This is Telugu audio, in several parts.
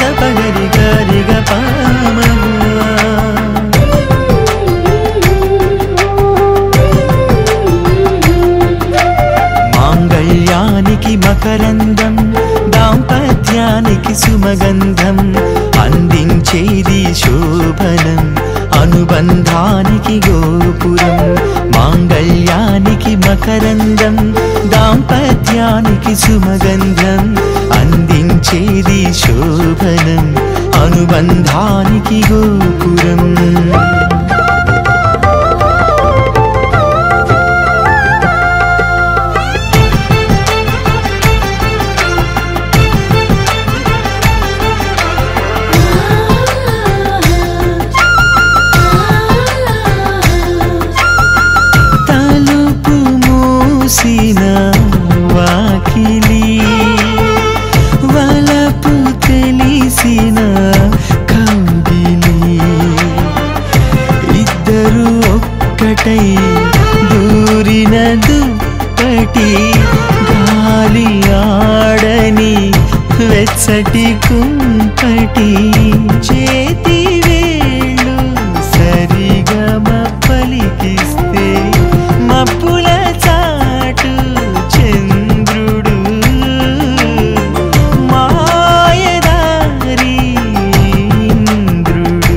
పగరి గరి గ పామగా మాంగళ్యానికి మకరందం దాంపత్యానికి సుమగంధం అందించేది శోభనం అనుబంధానికి గోపురం మాంగళ్యానికి మకరందం దాంపత్యానికి సుమగంధం అందించేది శోభనం అనుబంధానికి గోపురం తలుపు మూసిన వాకిలి వలపు తెలిసిన కౌగిలి ఇద్దరు ఒక్కటై దూరిన దుప్పటి గాలి ఆడని వెచ్చటి కుంపటి చేతి వేళ్ళు సరిగమ పలికిస్తే మబ్బుల చాటు చంద్రుడు మాయదారి ఇంద్రుడు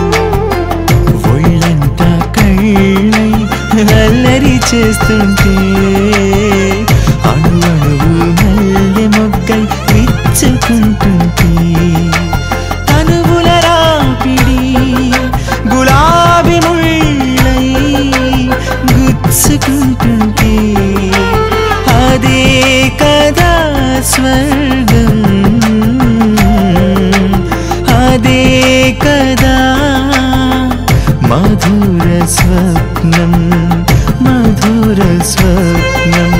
ఒళ్ళంతా కళ్ళై అల్లరి చేస్తుంటే అణు అణువు మల్లె మొగ్గై విచ్చుకుంటుంటే తనువుల రాపిడి గులాబీ ముళ్ళై గుచ్చుకుంటుంటే అదే కదా స్వర్గం అదే కదా మధుర స్వప్నం మధుర స్వప్నం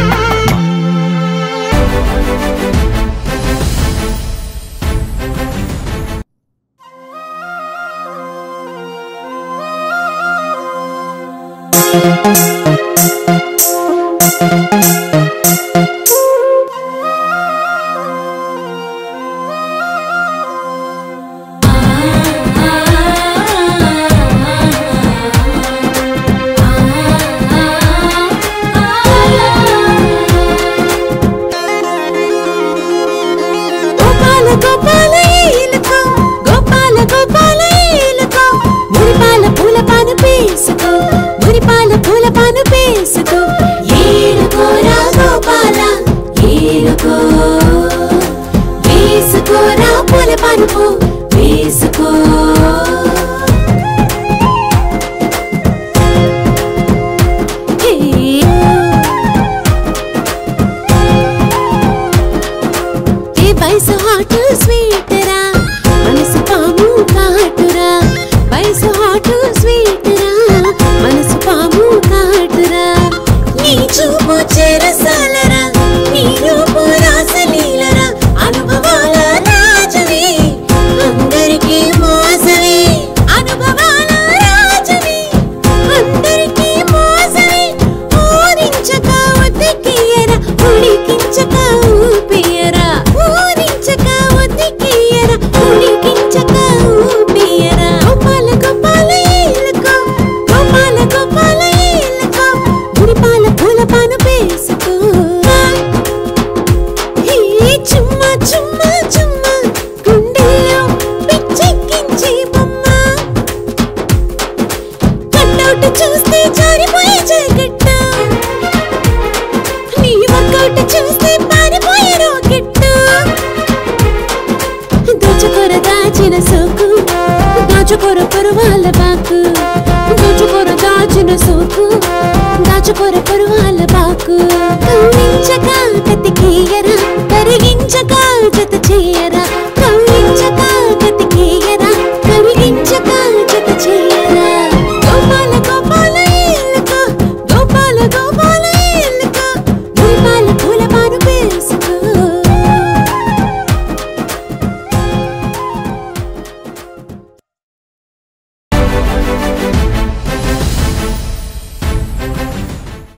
గోపాల గోపాల ఏలుకో గోపాల గోపాల ఏలుకో మురిపాల పూల పాను పేసుకో మురిపాల పూల పాను పేసుకో ఏలుకోరా గోపాల ఏలుకో వేసుకోరా పూల పాను పో వేసుకో ఏ వయసు హాట్ స్వీట్ రా మనసు పాము కాటురా వయసు హాట్ స్వీట్ రా మనసు పాము కాటురా నీ చూపు చెరసాలరా నీ రూపు రాసలీలరా అనుభవాల రాజవి అందరికీ మోసవి అనుభవాల రాజవి అందరికీ మోసవి ఊరించక ఉతికియర ఉడికించక ఊపియర ఊరించక ఉతికియర ఉడికించక ఊపియర గోపాల గోపాల ఏలుకో గోపాల గోపాల ఏలుకో గుడిపాల పూల పాను వేసుకో హే చుమ్మా చుమ్మా చుమ్మా గుండెల్లో పిచ్చెక్కించే బొమ్మ కట్అవుట్ చూస్తే జారిపోయే జాకెట్ నీ వర్కౌట్ చూస్తే పారిపోయే రాకెట్ దోచుకొర దాచిన సోకు దాచుకొర పరువాల బాకు దోచుకొర దాచిన సోకు దాచుకొర పరువాల బాకు కవ్వించక కతికేయరా కరిగించక జత చేయరా కవ్వించక కతికేయరా కరిగించక జత చేయరా గోపాల గోపాల ఏలుకో గోపాల గోపాల ఏలుకో గోపాల పూల పాను వేసుకో